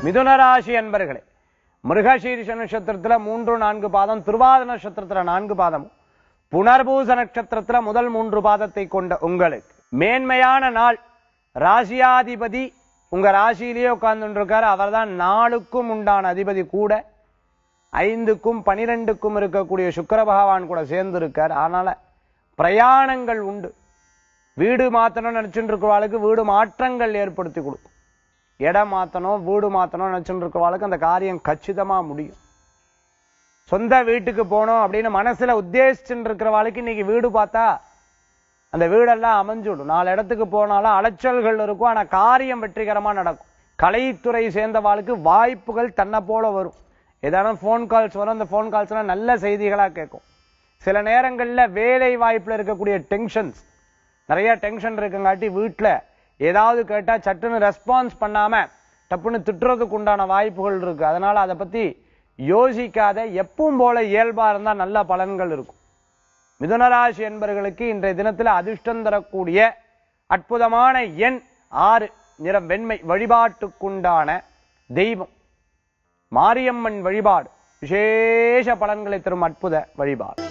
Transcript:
மிதுனராசி அன்பர்களே மிருகசீரிஷ நட்சத்திரத்துல மூன்று நான்கு பாதம் திருவாத நட்சத்திரத்துல நான்கு பாதம் புனர்பூச நட்சத்திரத்துல முதல் மூன்று பாதத்தை கொண்ட உங்களுக்கு மேன்மையான நாள் ராசியாதிபதி உங்க ராசியிலேயே உட்கார்ந்து இருக்காரு அவர்தான் நாளுக்கும் உண்டான அதிபதி கூட ஐந்துக்கும் பனிரெண்டுக்கும் இருக்கக்கூடிய சுக்கிர பகவான் கூட சேர்ந்து இருக்கார் அதனால பிரயாணங்கள் உண்டு வீடு மாத்தணும்னு நினைச்சுட்டு இருக்கிறவாளுக்கு வீடு மாற்றங்கள் ஏற்படுத்தி கொடுக்கும் இடம் மாத்தணும் வீடு மாத்தணும் நினைச்சுட்டு இருக்கிறவாளுக்கு அந்த காரியம் கச்சிதமா முடியும் சொந்த வீட்டுக்கு போகணும் அப்படின்னு மனசுல உத்தேசிச்சுட்டு இருக்கிறவாளுக்கு இன்னைக்கு வீடு பார்த்தா அந்த வீடெல்லாம் அமைஞ்சுடும் நாலு இடத்துக்கு போனாலும் அலைச்சல்கள் இருக்கும் ஆனா காரியம் வெற்றிகரமா நடக்கும் கலைத்துறை சேர்ந்தவாளுக்கு வாய்ப்புகள் தன்னை போல வரும் ஏதான ஃபோன் கால்ஸ் வரும் அந்த ஃபோன் கால்ஸ்லாம் நல்ல செய்திகளா கேட்கும் சில நேரங்கள்ல வேலை வாய்ப்புல இருக்கக்கூடிய டென்ஷன்ஸ் நிறைய டென்ஷன் இருக்குங்காட்டி வீட்டுல ஏதாவது கேட்டா சட்டுன்னு ரெஸ்பான்ஸ் பண்ணாம டப்புன்னு திட்டுறதுக்கு உண்டான வாய்ப்புகள் இருக்கு அதனால அதை பத்தி யோசிக்காத எப்பவும் போல இயல்பா இருந்தா நல்ல பலன்கள் இருக்கும் மிதுனராசி என்பவர்களுக்கு இன்றைய தினத்துல அதிர்ஷ்டம் தரக்கூடிய அற்புதமான எண் ஆறு நிறம் வெண்மை வழிபாட்டுக்குண்டான தெய்வம் மாரியம்மன் வழிபாடு விசேஷ பலன்களை தரும் அற்புத வழிபாடு